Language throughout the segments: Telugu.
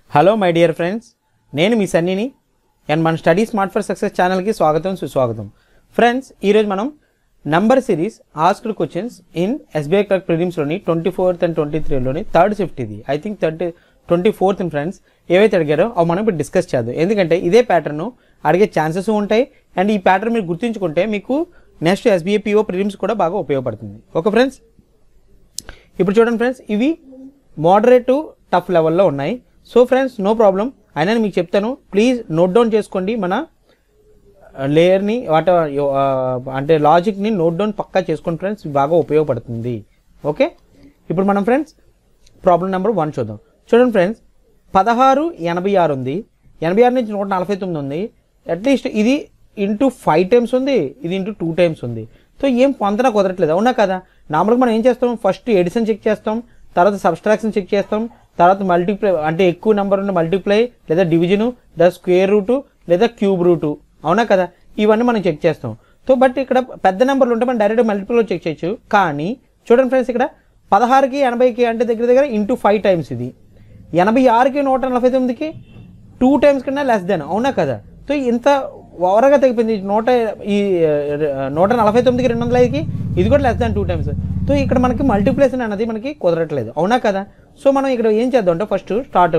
హలో మై డియర్ ఫ్రెండ్స్ నేను మీ సన్నీని అండ్ మన స్టడీ స్మార్ట్ ఫర్ సక్సెస్ ఛానల్కి స్వాగతం సుస్వాగతం ఫ్రెండ్స్ ఈరోజు మనం number series asked questions in SBI clerk ప్రిలిమ్స్లోని ట్వంటీ ఫోర్త్ అండ్ ట్వంటీ త్రీలోని థర్డ్ షిఫ్ట్ ఇది I think thirty twenty fourth friends ఏవైతే అడిగారో అవి మనం ఇప్పుడు డిస్కస్ చేద్దాం ఎందుకంటే ఇదే ప్యాటర్న్ అడిగే ఛాన్సెస్ ఉంటాయి అండ్ ఈ ప్యాటర్న్ మీరు గుర్తుంచుకుంటే మీకు నెక్స్ట్ ఎస్బీఐ పిఓ ప్రిలిమ్స్ కూడా బాగా ఉపయోగపడుతుంది ఓకే ఫ్రెండ్స్ ఇప్పుడు చూడండి ఫ్రెండ్స్ ఇవి మోడరేట్ టఫ్ లెవెల్లో ఉన్నాయి సో ఫ్రెండ్స్ నో ప్రాబ్లం అయినా నేను మీకు చెప్తాను ప్లీజ్ నోట్ డౌన్ చేసుకోండి మన లేయర్ని వాట ఆ, అంటే లాజిక్ని నోట్ డౌన్ పక్కా చేసుకోండి ఫ్రెండ్స్ ఇది బాగా ఉపయోగపడుతుంది ఓకే ఇప్పుడు మనం ఫ్రెండ్స్ ప్రాబ్లం నెంబర్ వన్ చూద్దాం చూడండి ఫ్రెండ్స్ పదహారు ఎనభై ఆరు ఉంది ఎనభై ఆరు నుంచి నూట నలభై తొమ్మిది ఉంది అట్లీస్ట్ ఇది ఇంటూ ఫైవ్ టైమ్స్ ఉంది ఇది ఇంటూ టూ టైమ్స్ ఉంది సో ఏం పొందన కుదరట్లేదు అవునా కదా నార్మల్గా మనం ఏం చేస్తాం ఫస్ట్ ఎడిషన్ చెక్ చేస్తాం తర్వాత సబ్స్ట్రాక్షన్ చెక్ చేస్తాం తర్వాత మల్టీప్లై అంటే ఎక్కువ నెంబర్ ఉన్న మల్టీప్లై లేదా డివిజను లేదా స్క్వేర్ రూటు లేదా క్యూబ్ రూటు అవునా కదా ఇవన్నీ మనం చెక్ చేస్తాం సో బట్ ఇక్కడ పెద్ద నెంబర్లు ఉంటే మనం డైరెక్ట్ మల్టిపుల్లో చెక్ చేయొచ్చు కానీ చూడండి ఫ్రెండ్స్ ఇక్కడ పదహారుకి ఎనభైకి అంటే దగ్గర దగ్గర ఇంటూ ఫైవ్ టైమ్స్ ఇది ఎనభై ఆరుకి నూట నలభై తొమ్మిదికి టూ టైమ్స్ కన్నా లెస్ దెన్ అవునా కదా సో ఇంత ఓవర్గా తగ్గిపోయింది ఈ నూట ఈ ఆ, నూట నలభై తొమ్మిదికి రెండు వందల ఐదుకి ఇది కూడా less than two times so ఇక్కడ మనకి మల్టిప్లేషన్ అనేది మనకి కుదరట్లేదు అవునా కదా సో మనం ఇక్కడ ఏం చేద్దాం అంటే ఫస్ట్ స్టార్ట్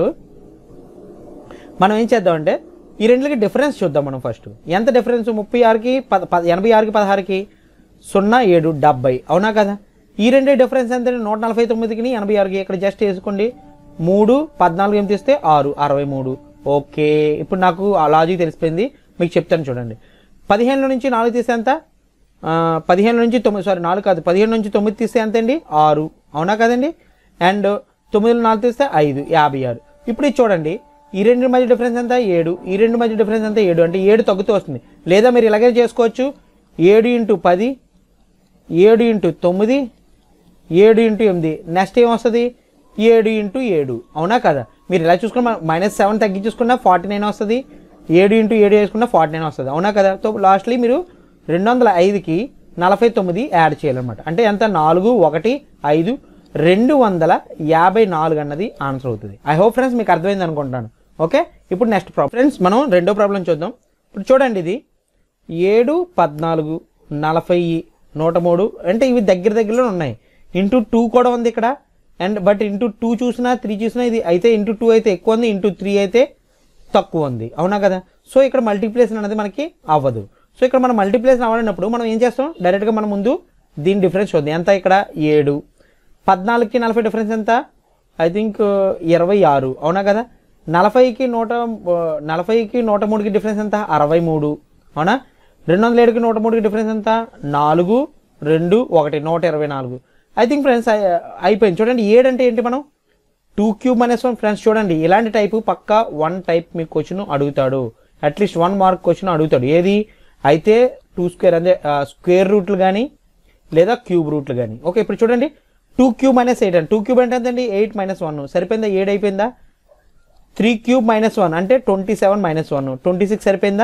మనం ఏం చేద్దామంటే ఈ రెండులకి డిఫరెన్స్ చూద్దాం మనం ఫస్ట్ ఎంత డిఫరెన్స్ ముప్పై ఆరుకి పద పద ఎనభై ఆరుకి పదహారుకి సున్నా ఏడు డెబ్బై అవునా కదా ఈ రెండే డిఫరెన్స్ ఎంత నూట నలభై తొమ్మిదికి ఎనభై ఆరుకి ఇక్కడ జస్ట్ వేసుకోండి మూడు పద్నాలుగు ఏం తీస్తే ఆరు అరవై మూడు ఓకే ఇప్పుడు నాకు ఆ లాజిక్ తెలిసిపోయింది మీకు చెప్తాను చూడండి పదిహేను నుంచి నాలుగు తీస్తే ఎంత ఆ, పదిహేను నుంచి తొమ్మిది సారీ నాలుగు కాదు పదిహేను నుంచి తొమ్మిది తీస్తే ఎంత అండి ఆరు అవునా కదండి అండ్ తొమ్మిదిలో నాలుగు తీస్తే ఐదు యాభై ఆరు ఇప్పుడు ఇది చూడండి ఈ రెండు మధ్య డిఫరెన్స్ ఎంత ఏడు ఈ రెండు మధ్య డిఫరెన్స్ ఎంత ఏడు అంటే ఏడు తగ్గుతూ వస్తుంది లేదా మీరు ఇలాగే చేసుకోవచ్చు ఏడు ఇంటూ పది ఏడు ఇంటూ తొమ్మిది ఏడు ఇంటూ ఎనిమిది నెక్స్ట్ ఏం వస్తుంది ఏడు ఇంటూ ఏడు అవునా కదా మీరు ఇలా చూసుకున్న మైనస్ సెవెన్ తగ్గించుకున్నా ఫార్టీ నైన్ వస్తుంది ఏడు ఇంటూ ఏడు వేసుకున్నా ఫార్టీ నైన్ వస్తుంది అవునా కదా సో లాస్ట్లీ మీరు రెండు వందల ఐదుకి నలభై తొమ్మిది యాడ్ చేయాలన్నమాట అంటే ఎంత నాలుగు ఒకటి ఐదు రెండు వందల యాభై నాలుగు అన్నది ఆన్సర్ అవుతుంది ఐ హోప్ ఫ్రెండ్స్ మీకు అర్థమైంది అనుకుంటాను ఓకే ఇప్పుడు నెక్స్ట్ ప్రాబ్లం ఫ్రెండ్స్ మనం రెండో ప్రాబ్లం చూద్దాం ఇప్పుడు చూడండి ఇది ఏడు పద్నాలుగు నలభై నూట మూడు అంటే ఇవి దగ్గర దగ్గరలో ఉన్నాయి ఇంటూ టూ కూడా ఉంది ఇక్కడ అండ్ బట్ ఇంటూ టూ చూసినా త్రీ చూసినా ఇది అయితే ఇంటూ టూ అయితే ఎక్కువ ఉంది ఇంటూ త్రీ అయితే తక్కువ ఉంది అవునా కదా సో ఇక్కడ మల్టిప్లేషన్ అనేది మనకి అవ్వదు సో ఇక్కడ మనం మల్టిప్లేషన్ అవ్వనప్పుడు మనం ఏం చేస్తాం డైరెక్ట్గా మనం ముందు దీని డిఫరెన్స్ చూద్దాం ఎంత ఇక్కడ ఏడు పద్నాలుగుకి నలభై డిఫరెన్స్ ఎంత ఐ థింక్ ఇరవై ఆరు అవునా కదా నలభైకి నూట ఆ, నలభైకి నూట మూడుకి డిఫరెన్స్ ఎంత అరవై మూడు అవునా రెండు వందల ఏడుకి నూట మూడుకి డిఫరెన్స్ ఎంత నాలుగు రెండు ఒకటి నూట ఇరవై నాలుగు ఐ థింక్ ఫ్రెండ్స్ అయిపోయింది చూడండి ఏడు అంటే ఏంటి మనం two cube minus one friends చూడండి ఇలాంటి టైపు పక్కా వన్ టైప్ మీకు క్వశ్చన్ అడుగుతాడు అట్లీస్ట్ వన్ మార్క్ క్వశ్చన్ అడుగుతాడు ఏది అయితే టూ స్క్వేర్ అంటే స్క్వేర్ రూట్లు కానీ లేదా క్యూబ్ రూట్లు కానీ ఓకే ఇప్పుడు చూడండి టూ క్యూబ్ మైనస్ ఎయిట్ అండి టూ క్యూబ్ అంటే ఎంతండి ఎయిట్ మైనస్ వన్ సరిపోయిందా ఏడు అయిపోయిందా త్రీ క్యూబ్ మైనస్ వన్ అంటే twenty seven minus one twenty six సరిపోయిందా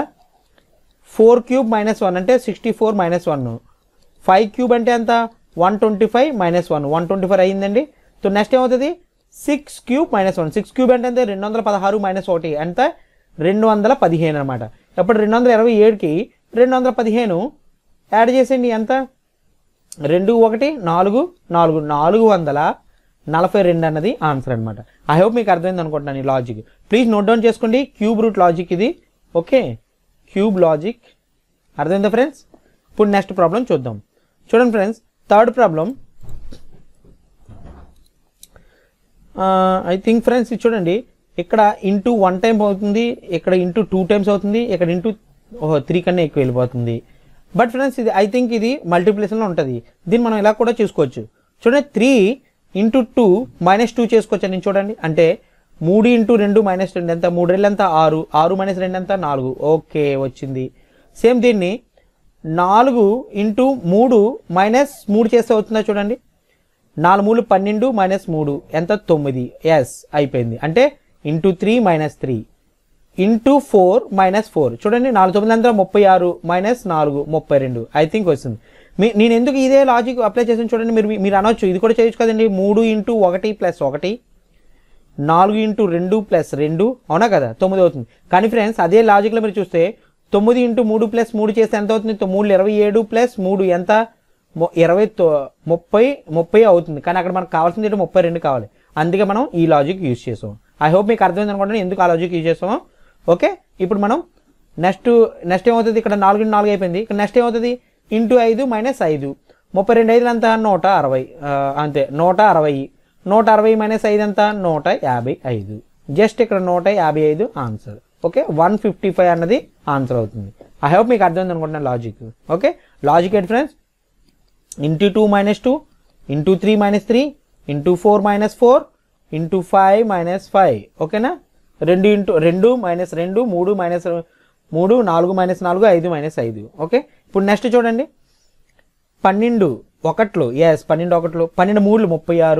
ఫోర్ క్యూబ్ మైనస్ వన్ అంటే sixty four minus one five cube అంటే ఎంత one twenty five minus one one twenty five అయ్యిందండి సో నెక్స్ట్ ఏమవుతుంది six cube minus one six cube అంటే ఎంత రెండు వందల పదహారు మైనస్ ఒకటి ఎంత రెండు వందల పదిహేను అనమాట ఇప్పుడు రెండు వందల ఇరవై ఏడుకి రెండు వందల పదిహేను యాడ్ చేసేయండి ఎంత రెండు ఒకటి నాలుగు నాలుగు నాలుగు వందల నలభై రెండు అన్నది ఆన్సర్ అనమాట ఐ హోప్ మీకు అర్థమైంది అనుకుంటున్నాను ఈ లాజిక్ ప్లీజ్ నోట్ డౌన్ చేసుకోండి క్యూబ్ రూట్ లాజిక్ ఇది ఓకే క్యూబ్ లాజిక్ అర్థమైందా ఫ్రెండ్స్ ఇప్పుడు నెక్స్ట్ ప్రాబ్లం చూద్దాం చూడండి friends third problem I think friends ఇది చూడండి ఇక్కడ ఇంటూ వన్ టైం అవుతుంది ఇక్కడ ఇంటూ టూ టైమ్స్ అవుతుంది ఇక్కడ ఇంటూ త్రీ కన్నా ఎక్కువ వెళ్ళిపోతుంది బట్ ఫ్రెండ్స్ ఇది ఐ థింక్ ఇది మల్టిప్లికేషన్లో ఉంటుంది దీన్ని మనం ఇలా కూడా చూసుకోవచ్చు చూడండి three into two minus two చేసుకోవచ్చు నేను చూడండి అంటే మూడు ఇంటూ రెండు మైనస్ రెండు ఎంత మూడు రెండు ఎంత ఆరు ఆరు మైనస్ రెండు ఎంత నాలుగు ఓకే వచ్చింది సేమ్ దీన్ని నాలుగు ఇంటూ మూడు మైనస్ మూడు చేస్తే అవుతుందా చూడండి నాలుగు మూడు పన్నెండు మైనస్ మూడు ఎంత తొమ్మిది ఎస్ అయిపోయింది అంటే into three minus three into four minus four చూడండి నాలుగు తొమ్మిది అంతా ముప్పై ఆరు మైనస్ నాలుగు ముప్పై రెండు ఐ థింక్ వస్తుంది మీ నేను ఎందుకు ఇదే లాజిక్ అప్లై చేసాను చూడండి మీరు మీరు అనొచ్చు ఇది కూడా చేయొచ్చు కదండి మూడు ఇంటూ ఒకటి ప్లస్ ఒకటి నాలుగు ఇంటూ రెండు ప్లస్ రెండు అవునా కదా తొమ్మిది అవుతుంది కానీ ఫ్రెండ్స్ అదే లాజిక్లో మీరు చూస్తే తొమ్మిది ఇంటూ మూడు ప్లస్ మూడు చేస్తే ఎంత అవుతుంది తొ- మూడు ఇరవై ఏడు ప్లస్ మూడు ఎంత మొ- ఇరవై తొ- ముప్పై ముప్పై అవుతుంది కానీ అక్కడ మనకు కావాల్సింది ఏంటో ముప్పై రెండు కావాలి అందుకే మనం ఈ లాజిక్ యూజ్ చేసాం ఐ హోప్ మీకు అర్థమైంది అనుకుంటున్నాను ఎందుకు ఆ లాజిక్ యూజ్ చేసామో ఓకే ఇప్పుడు మనం నెక్స్ట్ నెక్స్ట్ ఏమవుతుంది ఇక్కడ నాలుగు ఇంటూ నాలుగు అయిపోయింది ఇక్కడ నెక్స్ట్ ఏమవుతుంది ఇంటూ ఐదు మైనస్ ఐదు ముప్పై రెండు ఐదులు ఎంత నూట అరవై ఆ, అంతే నూట అరవై నూట అరవై మైనస్ ఐదు ఎంత నూట యాభై ఐదు జస్ట్ ఇక్కడ నూట యాభై ఐదు answer okay one fifty five అన్నది ఆన్సర్ అవుతుంది ఐ హోప్ మీకు అర్థమైంది అనుకుంటున్నాను లాజిక్ ఓకే లాజిక్ ఏంటి friends into two minus two into three minus three into four minus four into five minus five ఓకేనా రెండు ఇంటూ రెండు మైనస్ రెండు మూడు మైనస్ మూడు నాలుగు మైనస్ నాలుగు ఐదు మైనస్ ఐదు ఓకే ఇప్పుడు నెక్స్ట్ చూడండి పన్నెండు ఒకట్లు ఎస్ పన్నెండు ఒకట్లు పన్నెండు మూడులు ముప్పై ఆరు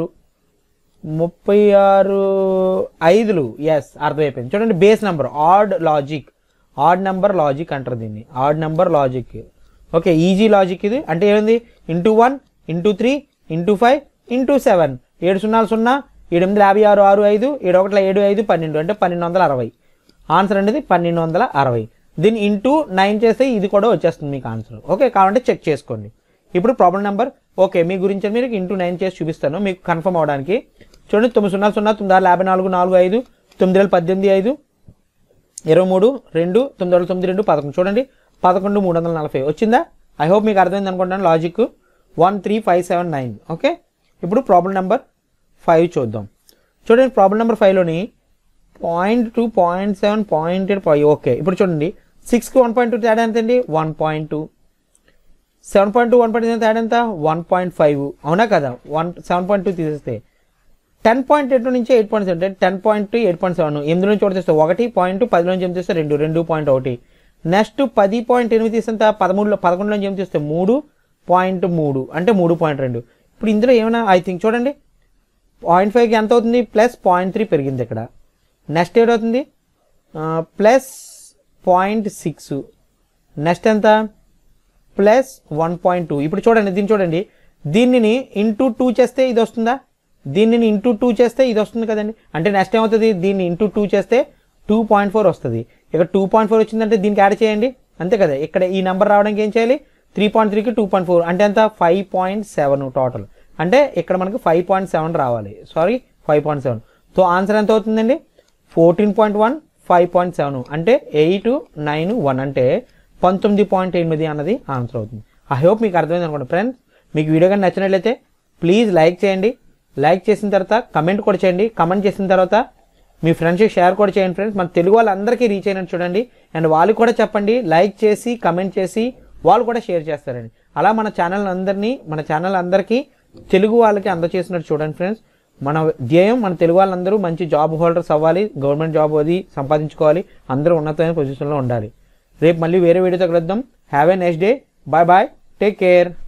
ముప్పై ఆరు ఐదులు ఎస్ అర్థమైపోయింది చూడండి base number odd logic odd number logic అంటారు దీన్ని odd number logic okay easy logic ఇది అంటే ఏమైంది into one into three into five into seven ఏడు సున్నాలు సున్నా ఏడు ఎనిమిది యాభై ఆరు ఆరు ఐదు ఏడు ఒకట్ల ఏడు ఐదు పన్నెండు అంటే పన్నెండు వందల అరవై ఆన్సర్ అనేది పన్నెండు వందల అరవై దీన్ని ఇంటూ నైన్ చేస్తే ఇది కూడా వచ్చేస్తుంది మీకు ఆన్సర్ ఓకే కావాలంటే చెక్ చేసుకోండి ఇప్పుడు ప్రాబ్లం నెంబర్ ఓకే మీ గురించి మీరు ఇంటూ నైన్ చేసి చూపిస్తాను మీకు కన్ఫర్మ్ అవడానికి చూడండి తొమ్మిది సున్నా సున్నా తొమ్మిది ఆరు యాభై నాలుగు నాలుగు ఐదు తొమ్మిది వేల పద్దెనిమిది ఐదు ఇరవై మూడు రెండు తొమ్మిది వేల తొమ్మిది రెండు పదకొండు చూడండి పదకొండు మూడు వందల నలభై వచ్చిందా ఐ హోప్ మీకు అర్థమైంది అనుకుంటాను logic one three five seven nine okay ఇప్పుడు ప్రాబ్లం నెంబర్ ఫైవ్ చూద్దాం చూడండి ప్రాబ్లం నెంబర్ ఫైవ్లోని point two point seven point eight okay ఇప్పుడు చూడండి సిక్స్కి వన్ పాయింట్ టూ తేడా ఎంత అండి one point two seven point two one point తేడా ఎంత వన్ పాయింట్ ఫైవ్ అవునా కదా వన్ సెవెన్ పాయింట్ టూ తీసేస్తే టెన్ పాయింట్ ఎయిట్ నుంచి eight point seven ten point two eight point seven ఎనిమిది నుంచి ఒకటి తీస్తే ఒకటి పాయింట్ పది నుంచి ఏం చేస్తే రెండు రెండు పాయింట్ ఒకటి నెక్స్ట్ పది పాయింట్ ఎనిమిది తీస్తే పదమూడులో పదకొండు నుంచి ఏం చేస్తే మూడు పాయింట్ మూడు అంటే మూడు పాయింట్ రెండు ఇప్పుడు ఇందులో ఏమైనా ఐ థింక్ చూడండి పాయింట్ ఫైవ్కి ఎంత అవుతుంది ప్లస్ పాయింట్ త్రీ పెరిగింది ఇక్కడ నెక్స్ట్ ఏమవుతుంది ప్లస్ పాయింట్ సిక్స్ నెక్స్ట్ ఎంత ప్లస్ వన్ పాయింట్ టూ ఇప్పుడు చూడండి దీన్ని చూడండి దీనిని ఇంటూ టూ చేస్తే ఇది వస్తుందా దీనిని ఇంటూ టూ చేస్తే ఇది వస్తుంది కదండి అంటే నెక్స్ట్ ఏమవుతుంది దీన్ని ఇంటూ టూ చేస్తే టూ పాయింట్ ఫోర్ వస్తుంది ఇక్కడ టూ పాయింట్ ఫోర్ వచ్చిందంటే దీనికి యాడ్ చేయండి అంతే కదా ఇక్కడ ఈ నెంబర్ రావడానికి ఏం చేయాలి త్రీ పాయింట్ త్రీకి టూ పాయింట్ ఫోర్ అంటే ఎంత ఫైవ్ పాయింట్ సెవెన్ టోటల్ అంటే ఇక్కడ మనకి ఫైవ్ పాయింట్ సెవెన్ రావాలి sorry five point seven so answer ఎంత అవుతుందండి fourteen point one five point seven అంటే ఎయిట్ నైన్ వన్ అంటే పంతొమ్మిది పాయింట్ ఎనిమిది అన్నది ఆన్సర్ అవుతుంది ఐ హోప్ మీకు అర్థమైంది అనుకోండి ఫ్రెండ్స్ మీకు వీడియో కానీ నచ్చినట్లయితే ప్లీజ్ లైక్ చేయండి లైక్ చేసిన తర్వాత కమెంట్ కూడా చేయండి కమెంట్ చేసిన తర్వాత మీ ఫ్రెండ్స్కి షేర్ కూడా చేయండి ఫ్రెండ్స్ మన తెలుగు వాళ్ళందరికీ రీచ్ అయినట్టు చూడండి అండ్ వాళ్ళు కూడా చెప్పండి లైక్ చేసి కమెంట్ చేసి వాళ్ళు కూడా షేర్ చేస్తారండి అలా మన ఛానల్ అందరినీ మన ఛానల్ అందరికీ తెలుగు వాళ్ళకి అందచేసినట్టు చూడండి ఫ్రెండ్స్ మన ధ్యేయం మన తెలుగు వాళ్ళందరూ మంచి జాబ్ హోల్డర్స్ అవ్వాలి గవర్నమెంట్ జాబ్ అది సంపాదించుకోవాలి అందరూ ఉన్నతమైన పొజిషన్లో ఉండాలి రేపు మళ్ళీ వేరే వీడియోతో కలుద్దాం have a next day bye bye take care